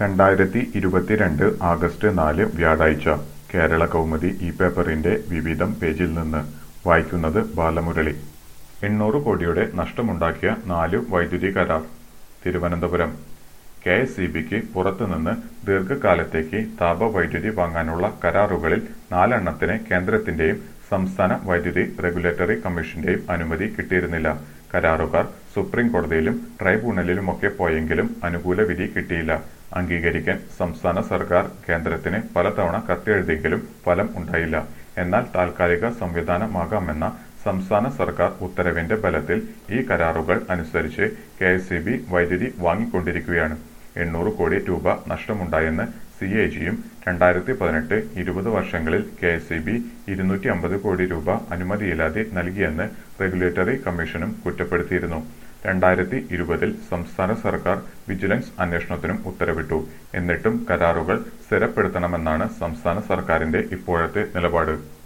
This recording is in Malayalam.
രണ്ടായിരത്തി ഇരുപത്തിരണ്ട് ആഗസ്റ്റ് നാല് വ്യാഴാഴ്ച കേരള കൗമുദി ഈ പേപ്പറിന്റെ വിവിധം പേജിൽ നിന്ന് വായിക്കുന്നത് ബാലമുരളി എണ്ണൂറ് കോടിയുടെ നഷ്ടമുണ്ടാക്കിയ നാല് വൈദ്യുതി കരാർ തിരുവനന്തപുരം കെ എസ് ഇ ബിക്ക് പുറത്തുനിന്ന് ദീർഘകാലത്തേക്ക് താപവൈദ്യുതി വാങ്ങാനുള്ള കരാറുകളിൽ നാലെണ്ണത്തിന് കേന്ദ്രത്തിന്റെയും സംസ്ഥാന വൈദ്യുതി റെഗുലേറ്ററി കമ്മീഷന്റെയും അനുമതി കിട്ടിയിരുന്നില്ല കരാറുകാർ സുപ്രീം കോടതിയിലും ട്രൈബ്യൂണലിലുമൊക്കെ പോയെങ്കിലും അനുകൂല വിധി കിട്ടിയില്ല അംഗീകരിക്കാൻ സംസ്ഥാന സർക്കാർ കേന്ദ്രത്തിന് പലതവണ കത്തെഴുതിയെങ്കിലും ഫലം ഉണ്ടായില്ല എന്നാൽ താൽക്കാലിക സംവിധാനമാകാമെന്ന സംസ്ഥാന സർക്കാർ ഉത്തരവിന്റെ ബലത്തിൽ ഈ കരാറുകൾ അനുസരിച്ച് കെ വൈദ്യുതി വാങ്ങിക്കൊണ്ടിരിക്കുകയാണ് എണ്ണൂറ് കോടി രൂപ നഷ്ടമുണ്ടായെന്ന് സി എ ജിയും രണ്ടായിരത്തി പതിനെട്ട് ഇരുപത് വർഷങ്ങളിൽ കെ എസ് ഇ ബി ഇരുന്നൂറ്റി അമ്പത് കോടി രൂപ അനുമതിയില്ലാതെ നൽകിയെന്ന് റെഗുലേറ്ററി കമ്മീഷനും കുറ്റപ്പെടുത്തിയിരുന്നു രണ്ടായിരത്തി ഇരുപതിൽ സംസ്ഥാന സർക്കാർ വിജിലൻസ് അന്വേഷണത്തിനും ഉത്തരവിട്ടു എന്നിട്ടും കരാറുകൾ സ്ഥിരപ്പെടുത്തണമെന്നാണ് സംസ്ഥാന സർക്കാരിന്റെ ഇപ്പോഴത്തെ നിലപാട്